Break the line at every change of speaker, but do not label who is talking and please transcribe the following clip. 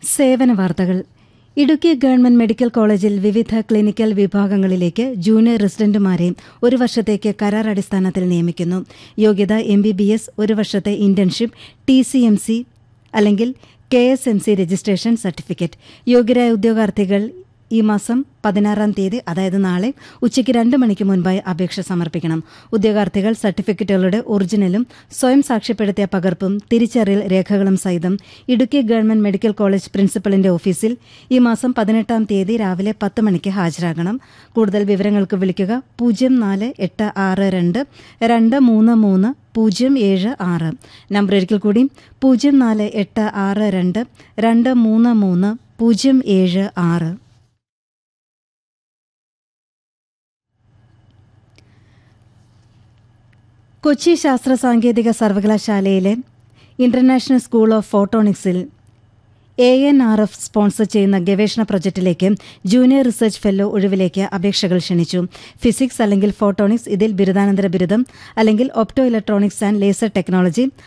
സേവന വാർത്തകൾ Idukki government medical കോളേജിൽ വിവിധ ക്ലിനിക്കൽ വിഭാഗങ്ങളിലേക്ക് ജൂനിയർ റെസിഡന്റുമാരെ ഒരു വർഷത്തേക്ക് കരാർ അടിസ്ഥാനത്തിൽ നിയമിക്കുന്നു യോഗ്യത എം ബി ബി എസ് ഒരു വർഷത്തെ internship T C M C അല്ലെങ്കിൽ K S M C registration certificate യോഗ്യരായ ഉദ്യോഗാർത്ഥികൾ ഈ മാസം പതിനാറാം തീയതി അതായത് നാളെ ഉച്ചയ്ക്ക് രണ്ട് മണിക്ക് മുൻപായി അപേക്ഷ സമർപ്പിക്കണം ഉദ്യോഗാർത്ഥികൾ സർട്ടിഫിക്കറ്റുകളുടെ ഒറിജിനലും സ്വയം സാക്ഷ്യപ്പെടുത്തിയ പകർപ്പും തിരിച്ചറിയൽ രേഖകളും സഹിതം ഇടുക്കി ഗവൺമെന്റ് മെഡിക്കൽ കോളേജ് പ്രിൻസിപ്പലിന്റെ ഓഫീസിൽ ഈ മാസം പതിനെട്ടാം തീയതി രാവിലെ പത്ത് മണിക്ക് ഹാജരാകണം കൂടുതൽ വിവരങ്ങൾക്ക് വിളിക്കുക പൂജ്യം നാല് എട്ട് ആറ് രണ്ട് രണ്ട് മൂന്ന് മൂന്ന് പൂജ്യം ഏഴ് ആറ് നമ്പർ ഒരിക്കൽ കൂടി പൂജ്യം നാല് എട്ട് ആറ് രണ്ട് രണ്ട് മൂന്ന് മൂന്ന് പൂജ്യം ഏഴ് ആറ് കൊച്ചി ശാസ്ത്ര സാങ്കേതിക സർവകലാശാലയിലെ ഇന്റർനാഷണൽ സ്കൂൾ ഓഫ് ഫോട്ടോണിക്സിൽ A N R F sponsor ചെയ്യുന്ന ഗവേഷണ പ്രൊജക്ടിലേക്ക് ജൂനിയർ റിസർച്ച് ഫെല്ലോ ഒഴിവിലേക്ക് അപേക്ഷകൾ ക്ഷണിച്ചു ഫിസിക്സ് അല്ലെങ്കിൽ ഫോട്ടോണിക്സ് ഇതിൽ ബിരുദാനന്തര ബിരുദം അല്ലെങ്കിൽ opto electronics and laser technology